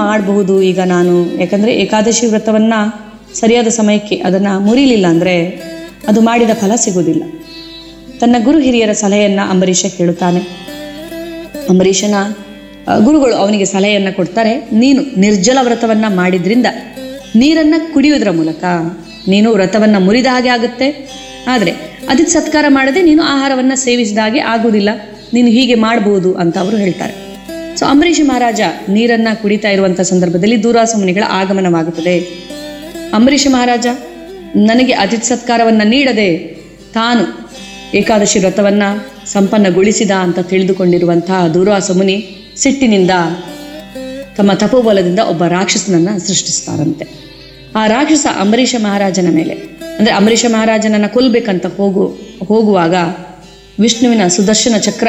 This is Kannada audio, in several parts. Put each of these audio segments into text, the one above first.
ಮಾಡಬಹುದು ಈಗ ನಾನು ಯಾಕಂದರೆ ಏಕಾದಶಿ ವ್ರತವನ್ನು ಸರಿಯಾದ ಸಮಯಕ್ಕೆ ಅದನ್ನು ಮುರಿಲಿಲ್ಲ ಅಂದರೆ ಅದು ಮಾಡಿದ ಫಲ ಸಿಗುವುದಿಲ್ಲ ತನ್ನ ಗುರು ಹಿರಿಯರ ಸಲಹೆಯನ್ನು ಅಂಬರೀಷ ಕೇಳುತ್ತಾನೆ ಅಂಬರೀಷನ ಆ, ಗುರುಗಳು ಅವನಿಗೆ ಸಲಹೆಯನ್ನು ಕೊಡ್ತಾರೆ ನೀನು ನಿರ್ಜಲ ವ್ರತವನ್ನು ಮಾಡಿದ್ರಿಂದ ನೀರನ್ನು ಕುಡಿಯುವುದರ ಮೂಲಕ ನೀನು ವ್ರತವನ್ನು ಮುರಿದ ಹಾಗೆ ಆಗುತ್ತೆ ಆದರೆ ಅದಕ್ಕೆ ಸತ್ಕಾರ ಮಾಡದೆ ನೀನು ಆಹಾರವನ್ನು ಸೇವಿಸಿದ ಹಾಗೆ ಆಗುವುದಿಲ್ಲ ನೀನು ಹೀಗೆ ಮಾಡಬಹುದು ಅಂತ ಅವರು ಹೇಳ್ತಾರೆ ಸೊ ಅಂಬರೀಷ ಮಹಾರಾಜ ನೀರನ್ನು ಕುಡಿತಾ ಇರುವಂಥ ಸಂದರ್ಭದಲ್ಲಿ ದೂರಾಸ ಮುನಿಗಳ ಆಗಮನವಾಗುತ್ತದೆ ಅಂಬರೀಷ ಮಹಾರಾಜ ನನಗೆ ಅತಿಥಿ ಸತ್ಕಾರವನ್ನು ನೀಡದೆ ತಾನು ಏಕಾದಶಿ ವ್ರತವನ್ನು ಸಂಪನ್ನಗೊಳಿಸಿದ ಅಂತ ತಿಳಿದುಕೊಂಡಿರುವಂತಹ ದೂರ್ವಾಸ ಮುನಿ ಸಿಟ್ಟಿನಿಂದ ತಮ್ಮ ತಪೋಬಲದಿಂದ ಒಬ್ಬ ರಾಕ್ಷಸನನ್ನು ಸೃಷ್ಟಿಸ್ತಾರಂತೆ ಆ ರಾಕ್ಷಸ ಅಂಬರೀಷ ಮಹಾರಾಜನ ಮೇಲೆ ಅಂದರೆ ಅಂಬರೀಷ ಮಹಾರಾಜನನ್ನು ಕೊಲ್ಲಬೇಕಂತ ಹೋಗು ಹೋಗುವಾಗ ವಿಷ್ಣುವಿನ ಸುದರ್ಶನ ಚಕ್ರ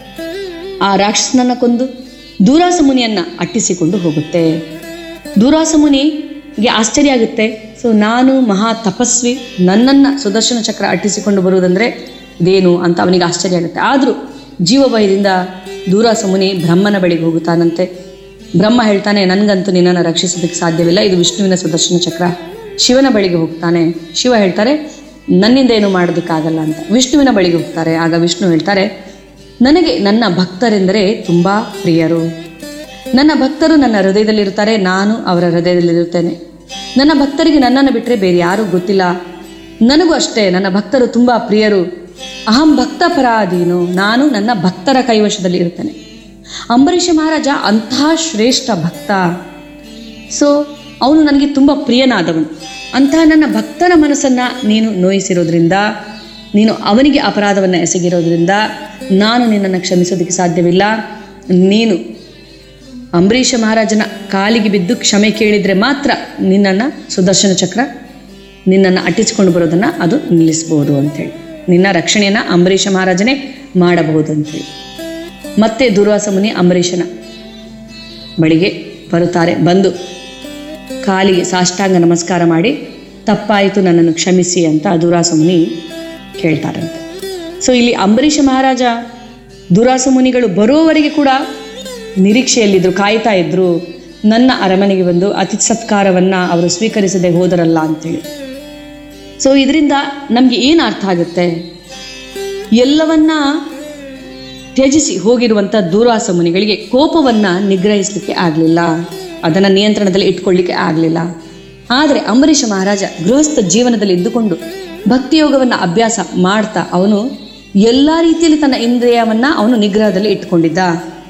ಆ ರಾಕ್ಷಸನನ್ನು ಕೊಂದು ದೂರಾಸ ಮುನಿಯನ್ನ ಅಟ್ಟಿಸಿಕೊಂಡು ಹೋಗುತ್ತೆ ದೂರಾಸ ಮುನಿಗೆ ಆಶ್ಚರ್ಯ ಆಗುತ್ತೆ ಸೊ ನಾನು ಮಹಾ ತಪಸ್ವಿ ನನ್ನನ್ನು ಸುದರ್ಶನ ಚಕ್ರ ಅಟ್ಟಿಸಿಕೊಂಡು ಬರುವುದಂದ್ರೆ ಇದೇನು ಅಂತ ಅವನಿಗೆ ಆಶ್ಚರ್ಯ ಆಗುತ್ತೆ ಆದರೂ ಜೀವಭಯದಿಂದ ದೂರಾಸ ಮುನಿ ಬ್ರಹ್ಮನ ಬಳಿಗೆ ಹೋಗುತ್ತಾನಂತೆ ಬ್ರಹ್ಮ ಹೇಳ್ತಾನೆ ನನಗಂತೂ ನಿನ್ನನ್ನು ರಕ್ಷಿಸೋದಕ್ಕೆ ಸಾಧ್ಯವಿಲ್ಲ ಇದು ವಿಷ್ಣುವಿನ ಸುದರ್ಶನ ಚಕ್ರ ಶಿವನ ಬಳಿಗೆ ಹೋಗ್ತಾನೆ ಶಿವ ಹೇಳ್ತಾರೆ ನನ್ನಿಂದ ಏನು ಮಾಡೋದಕ್ಕಾಗಲ್ಲ ಅಂತ ವಿಷ್ಣುವಿನ ಬಳಿಗೆ ಹೋಗ್ತಾರೆ ಆಗ ವಿಷ್ಣು ಹೇಳ್ತಾರೆ ನನಗೆ ನನ್ನ ಭಕ್ತರೆಂದರೆ ತುಂಬ ಪ್ರಿಯರು ನನ್ನ ಭಕ್ತರು ನನ್ನ ಹೃದಯದಲ್ಲಿರುತ್ತಾರೆ ನಾನು ಅವರ ಹೃದಯದಲ್ಲಿರುತ್ತೇನೆ ನನ್ನ ಭಕ್ತರಿಗೆ ನನ್ನನ್ನು ಬಿಟ್ಟರೆ ಬೇರೆ ಯಾರೂ ಗೊತ್ತಿಲ್ಲ ನನಗೂ ಅಷ್ಟೇ ನನ್ನ ಭಕ್ತರು ತುಂಬ ಪ್ರಿಯರು ಅಹಂ ಭಕ್ತ ಪರಾಧೀನು ನಾನು ನನ್ನ ಭಕ್ತರ ಕೈವಶದಲ್ಲಿ ಇರುತ್ತೇನೆ ಅಂಬರೀಷ ಮಹಾರಾಜ ಅಂತಹ ಶ್ರೇಷ್ಠ ಭಕ್ತ ಸೊ ಅವನು ನನಗೆ ತುಂಬ ಪ್ರಿಯನಾದವನು ಅಂತಹ ನನ್ನ ಭಕ್ತನ ಮನಸ್ಸನ್ನು ನೀನು ನೋಯಿಸಿರೋದ್ರಿಂದ ನೀನು ಅವನಿಗೆ ಅಪರಾಧವನ್ನು ಎಸಗಿರೋದ್ರಿಂದ ನಾನು ನಿನ್ನನ್ನು ಕ್ಷಮಿಸೋದಕ್ಕೆ ಸಾಧ್ಯವಿಲ್ಲ ನೀನು ಅಂಬರೀಷ ಮಹಾರಾಜನ ಕಾಲಿಗೆ ಬಿದ್ದು ಕ್ಷಮೆ ಕೇಳಿದರೆ ಮಾತ್ರ ನಿನ್ನನ್ನು ಸುದರ್ಶನ ಚಕ್ರ ನಿನ್ನನ್ನು ಅಟ್ಟಿಸಿಕೊಂಡು ಬರೋದನ್ನು ಅದು ನಿಲ್ಲಿಸ್ಬೋದು ಅಂಥೇಳಿ ನಿನ್ನ ರಕ್ಷಣೆಯನ್ನು ಅಂಬರೀಷ ಮಹಾರಾಜನೇ ಮಾಡಬಹುದು ಅಂಥೇಳಿ ಮತ್ತೆ ದುರ್ವಾಸ ಮುನಿ ಅಂಬರೀಷನ ಬಳಿಗೆ ಬರುತ್ತಾರೆ ಬಂದು ಕಾಲಿಗೆ ಸಾಷ್ಟಾಂಗ ನಮಸ್ಕಾರ ಮಾಡಿ ತಪ್ಪಾಯಿತು ನನ್ನನ್ನು ಕ್ಷಮಿಸಿ ಅಂತ ದುರಾಸ ಮುನಿ ಕೇಳ್ತಾರಂತೆ ಸೊ ಇಲ್ಲಿ ಅಂಬರೀಷ ಮಹಾರಾಜ ದುರಾಸ ಮುನಿಗಳು ಬರೋವರೆಗೆ ಕೂಡ ನಿರೀಕ್ಷೆಯಲ್ಲಿದ್ದರು ಕಾಯ್ತಾ ಇದ್ರು ನನ್ನ ಅರಮನೆಗೆ ಬಂದು ಅತಿಥಿ ಸತ್ಕಾರವನ್ನು ಅವರು ಸ್ವೀಕರಿಸದೆ ಹೋದರಲ್ಲ ಅಂತೇಳಿ ಸೊ ಇದರಿಂದ ನಮಗೆ ಏನು ಅರ್ಥ ಆಗುತ್ತೆ ಎಲ್ಲವನ್ನ ತ್ಯಜಿಸಿ ಹೋಗಿರುವಂಥ ದೂರ್ವಾಸ ಮುನಿಗಳಿಗೆ ಕೋಪವನ್ನು ನಿಗ್ರಹಿಸಲಿಕ್ಕೆ ಆಗಲಿಲ್ಲ ಅದನ್ನು ನಿಯಂತ್ರಣದಲ್ಲಿ ಇಟ್ಕೊಳ್ಳಿಕ್ಕೆ ಆಗಲಿಲ್ಲ ಆದರೆ ಅಂಬರೀಷ ಮಹಾರಾಜ ಗೃಹಸ್ಥ ಜೀವನದಲ್ಲಿ ಇದ್ದುಕೊಂಡು ಭಕ್ತಿಯೋಗವನ್ನು ಅಭ್ಯಾಸ ಮಾಡ್ತಾ ಅವನು ಎಲ್ಲ ರೀತಿಯಲ್ಲಿ ತನ್ನ ಇಂದ್ರಿಯವನ್ನು ಅವನು ನಿಗ್ರಹದಲ್ಲಿ ಇಟ್ಕೊಂಡಿದ್ದ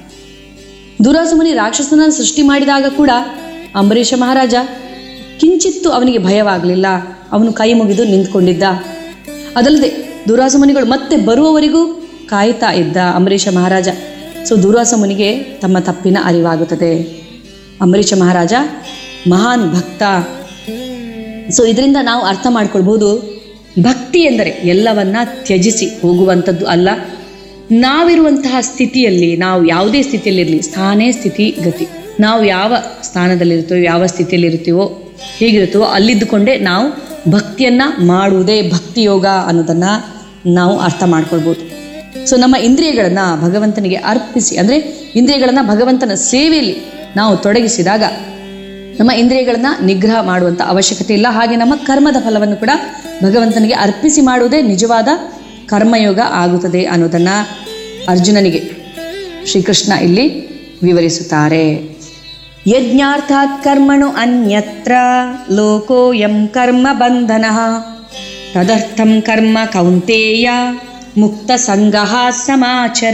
ದುರಾಸ ಮುನಿ ರಾಕ್ಷಸನನ್ನು ಸೃಷ್ಟಿ ಮಾಡಿದಾಗ ಕೂಡ ಅಂಬರೀಷ ಮಹಾರಾಜ ಕಿಂಚಿತ್ತು ಅವನಿಗೆ ಭಯವಾಗಲಿಲ್ಲ ಅವನು ಕೈ ಮುಗಿದು ನಿಂತ್ಕೊಂಡಿದ್ದ ಅದಲ್ಲದೆ ದುರಾಸ ಮುನಿಗಳು ಮತ್ತೆ ಬರುವವರೆಗೂ ಕಾಯ್ತಾ ಇದ್ದ ಅಂಬರೀಷ ಮಹಾರಾಜ ಸೊ ದುರಾಸ ಮುನಿಗೆ ತಮ್ಮ ತಪ್ಪಿನ ಅರಿವಾಗುತ್ತದೆ ಅಂಬರೀಷ ಮಹಾರಾಜ ಮಹಾನ್ ಭಕ್ತ ಸೊ ಇದರಿಂದ ನಾವು ಅರ್ಥ ಮಾಡ್ಕೊಳ್ಬೋದು ಭಕ್ತಿ ಎಂದರೆ ಎಲ್ಲವನ್ನ ತ್ಯಜಿಸಿ ಹೋಗುವಂಥದ್ದು ಅಲ್ಲ ನಾವಿರುವಂತಹ ಸ್ಥಿತಿಯಲ್ಲಿ ನಾವು ಯಾವುದೇ ಸ್ಥಿತಿಯಲ್ಲಿರಲಿ ಸ್ಥಾನೇ ಸ್ಥಿತಿ ಗತಿ ನಾವು ಯಾವ ಸ್ಥಾನದಲ್ಲಿರ್ತೀವೋ ಯಾವ ಸ್ಥಿತಿಯಲ್ಲಿರ್ತೀವೋ ಹೇಗಿರ್ತೀವೋ ಅಲ್ಲಿದ್ದುಕೊಂಡೇ ನಾವು ಭಕ್ತಿಯನ್ನು ಮಾಡುವುದೇ ಭಕ್ತಿ ಯೋಗ ಅನ್ನೋದನ್ನು ನಾವು ಅರ್ಥ ಮಾಡ್ಕೊಳ್ಬೋದು ಸೊ ನಮ್ಮ ಇಂದ್ರಿಯಗಳನ್ನು ಭಗವಂತನಿಗೆ ಅರ್ಪಿಸಿ ಅಂದರೆ ಇಂದ್ರಿಯಗಳನ್ನು ಭಗವಂತನ ಸೇವೆಯಲ್ಲಿ ನಾವು ತೊಡಗಿಸಿದಾಗ ನಮ್ಮ ಇಂದ್ರಿಯಗಳನ್ನು ನಿಗ್ರಹ ಮಾಡುವಂಥ ಅವಶ್ಯಕತೆ ಇಲ್ಲ ಹಾಗೆ ನಮ್ಮ ಕರ್ಮದ ಫಲವನ್ನು ಕೂಡ ಭಗವಂತನಿಗೆ ಅರ್ಪಿಸಿ ಮಾಡುವುದೇ ನಿಜವಾದ ಕರ್ಮಯೋಗ ಆಗುತ್ತದೆ ಅನ್ನೋದನ್ನು ಅರ್ಜುನನಿಗೆ ಶ್ರೀಕೃಷ್ಣ ಇಲ್ಲಿ ವಿವರಿಸುತ್ತಾರೆ ಯಜ್ಞಾರ್ಥಾತ್ ಕರ್ಮಣು ಅನ್ಯತ್ರ ಲೋಕೋಯಂ ಕರ್ಮ ಬಂಧನ ತದರ್ಥಂ ಕರ್ಮ ಕೌಂತೇಯ ಮುಕ್ತ ಸಂಗಹ ಸಮಾಚರ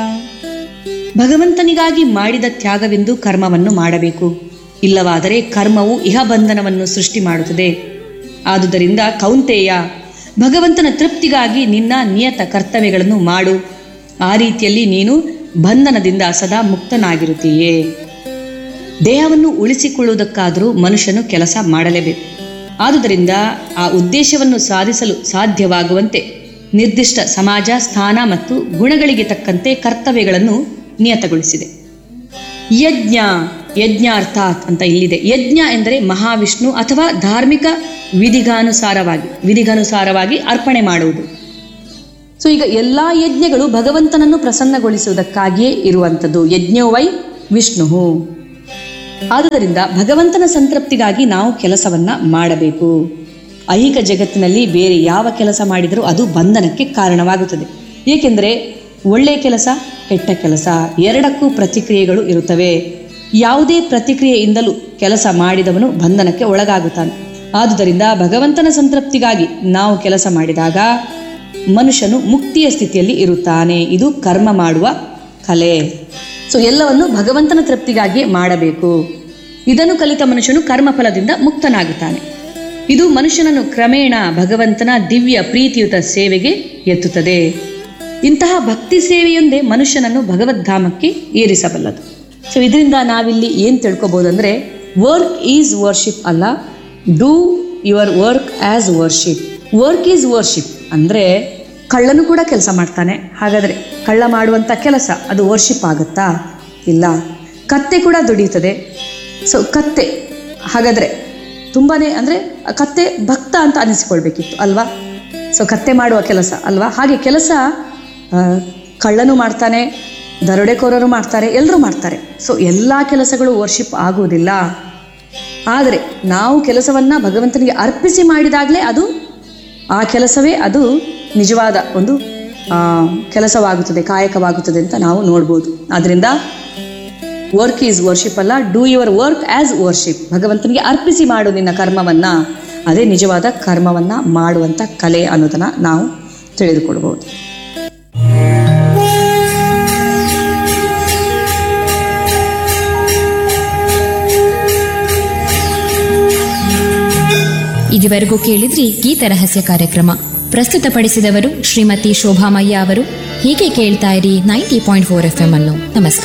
ಭಗವಂತನಿಗಾಗಿ ಮಾಡಿದ ತ್ಯಾಗವೆಂದು ಕರ್ಮವನ್ನು ಮಾಡಬೇಕು ಇಲ್ಲವಾದರೆ ಕರ್ಮವು ಇಹ ಬಂಧನವನ್ನು ಸೃಷ್ಟಿ ಮಾಡುತ್ತದೆ ಆದುದರಿಂದ ಕೌಂತೇಯ ಭಗವಂತನ ತೃಪ್ತಿಗಾಗಿ ನಿನ್ನ ನಿಯತ ಕರ್ತವ್ಯಗಳನ್ನು ಮಾಡು ಆ ರೀತಿಯಲ್ಲಿ ನೀನು ಬಂಧನದಿಂದ ಸದಾ ಮುಕ್ತನಾಗಿರುತ್ತೀಯೇ ದೇಹವನ್ನು ಉಳಿಸಿಕೊಳ್ಳುವುದಕ್ಕಾದರೂ ಮನುಷ್ಯನು ಕೆಲಸ ಮಾಡಲೇಬೇಕು ಆದುದರಿಂದ ಆ ಉದ್ದೇಶವನ್ನು ಸಾಧಿಸಲು ಸಾಧ್ಯವಾಗುವಂತೆ ನಿರ್ದಿಷ್ಟ ಸಮಾಜ ಸ್ಥಾನ ಮತ್ತು ಗುಣಗಳಿಗೆ ತಕ್ಕಂತೆ ಕರ್ತವ್ಯಗಳನ್ನು ನಿಯತಗೊಳಿಸಿದೆ ಯಜ್ಞ ಯಜ್ಞಾರ್ಥಾತ್ ಅಂತ ಇಲ್ಲಿದೆ ಯಜ್ಞ ಎಂದರೆ ಮಹಾವಿಷ್ಣು ಅಥವಾ ಧಾರ್ಮಿಕ ವಿಧಿಗಾನುಸಾರವಾಗಿ ವಿಧಿಗಾನುಸಾರವಾಗಿ ಅರ್ಪಣೆ ಮಾಡುವುದು ಸೊ ಈಗ ಎಲ್ಲ ಯಜ್ಞಗಳು ಭಗವಂತನನ್ನು ಪ್ರಸನ್ನಗೊಳಿಸುವುದಕ್ಕಾಗಿಯೇ ಇರುವಂಥದ್ದು ಯಜ್ಞೋ ವೈ ವಿಷ್ಣು ಆದುದರಿಂದ ಭಗವಂತನ ಸಂತೃಪ್ತಿಗಾಗಿ ನಾವು ಕೆಲಸವನ್ನ ಮಾಡಬೇಕು ಐಹಿಕ ಜಗತ್ತಿನಲ್ಲಿ ಬೇರೆ ಯಾವ ಕೆಲಸ ಮಾಡಿದರೂ ಅದು ಬಂಧನಕ್ಕೆ ಕಾರಣವಾಗುತ್ತದೆ ಏಕೆಂದರೆ ಒಳ್ಳೆಯ ಕೆಲಸ ಕೆಟ್ಟ ಕೆಲಸ ಎರಡಕ್ಕೂ ಪ್ರತಿಕ್ರಿಯೆಗಳು ಇರುತ್ತವೆ ಯಾವುದೇ ಪ್ರತಿಕ್ರಿಯೆಯಿಂದಲೂ ಕೆಲಸ ಮಾಡಿದವನು ಬಂಧನಕ್ಕೆ ಒಳಗಾಗುತ್ತಾನೆ ಆದುದರಿಂದ ಭಗವಂತನ ಸಂತೃಪ್ತಿಗಾಗಿ ನಾವು ಕೆಲಸ ಮಾಡಿದಾಗ ಮನುಷ್ಯನು ಮುಕ್ತಿಯ ಸ್ಥಿತಿಯಲ್ಲಿ ಇರುತ್ತಾನೆ ಇದು ಕರ್ಮ ಮಾಡುವ ಕಲೆ ಸೊ ಎಲ್ಲವನ್ನು ಭಗವಂತನ ತೃಪ್ತಿಗಾಗಿ ಮಾಡಬೇಕು ಇದನ್ನು ಕಲಿತ ಮನುಷ್ಯನು ಕರ್ಮಫಲದಿಂದ ಮುಕ್ತನಾಗುತ್ತಾನೆ ಇದು ಮನುಷ್ಯನನ್ನು ಕ್ರಮೇಣ ಭಗವಂತನ ದಿವ್ಯ ಪ್ರೀತಿಯುತ ಸೇವೆಗೆ ಎತ್ತುತ್ತದೆ ಇಂತಹ ಭಕ್ತಿ ಸೇವೆಯೊಂದೇ ಮನುಷ್ಯನನ್ನು ಭಗವದ್ಧಾಮಕ್ಕೆ ಏರಿಸಬಲ್ಲದು ಸೊ ಇದರಿಂದ ನಾವಿಲ್ಲಿ ಏನು ತಿಳ್ಕೊಬೋದಂದ್ರೆ ವರ್ಕ್ ಈಸ್ ವರ್ಷಿಪ್ ಅಲ್ಲ do your work as worship work is worship ಅಂದರೆ ಕಳ್ಳನು ಕೂಡ ಕೆಲಸ ಮಾಡ್ತಾನೆ ಹಾಗಾದರೆ ಕಳ್ಳ ಮಾಡುವಂಥ ಕೆಲಸ ಅದು ವರ್ಷಿಪ್ ಆಗುತ್ತಾ ಇಲ್ಲ ಕತ್ತೆ ಕೂಡ ದುಡಿಯುತ್ತದೆ ಸೊ ಕತ್ತೆ ಹಾಗಾದರೆ ತುಂಬಾ ಅಂದರೆ ಕತ್ತೆ ಭಕ್ತ ಅಂತ ಅನಿಸಿಕೊಳ್ಬೇಕಿತ್ತು ಅಲ್ವಾ ಸೊ ಕತ್ತೆ ಮಾಡುವ ಕೆಲಸ ಅಲ್ವಾ ಹಾಗೆ ಕೆಲಸ ಆ, ಕಳ್ಳನು ಮಾಡ್ತಾನೆ ದರೋಡೆಕೋರರು ಮಾಡ್ತಾರೆ ಎಲ್ಲರೂ ಮಾಡ್ತಾರೆ ಸೊ ಎಲ್ಲ ಕೆಲಸಗಳು ವರ್ಷಿಪ್ ಆಗುವುದಿಲ್ಲ ಆದರೆ ನಾವು ಕೆಲಸವನ್ನು ಭಗವಂತನಿಗೆ ಅರ್ಪಿಸಿ ಮಾಡಿದಾಗಲೇ ಅದು ಆ ಕೆಲಸವೇ ಅದು ನಿಜವಾದ ಒಂದು ಆ, ಕೆಲಸವಾಗುತ್ತದೆ ಕಾಯಕವಾಗುತ್ತದೆ ಅಂತ ನಾವು ನೋಡ್ಬೋದು ಆದ್ದರಿಂದ ವರ್ಕ್ ಈಸ್ ವರ್ಷಿಪ್ ಅಲ್ಲ do your work as worship ಭಗವಂತನಿಗೆ ಅರ್ಪಿಸಿ ಮಾಡು ನಿನ್ನ ಕರ್ಮವನ್ನ ಅದೇ ನಿಜವಾದ ಕರ್ಮವನ್ನ ಮಾಡುವಂಥ ಕಲೆ ಅನ್ನೋದನ್ನ ನಾವು ತಿಳಿದುಕೊಳ್ಬಹುದು ಇದುವರೆಗೂ ಕೇಳಿದ್ರಿ ಗೀತ ರಹಸ್ಯ ಕಾರ್ಯಕ್ರಮ ಪ್ರಸ್ತುತಪಡಿಸಿದವರು ಶ್ರೀಮತಿ ಶೋಭಾಮಯ್ಯ ಅವರು ಹೀಗೆ ಕೇಳ್ತಾ ಇರಿ ninety point four F M ಅನ್ನು ನಮಸ್ಕಾರ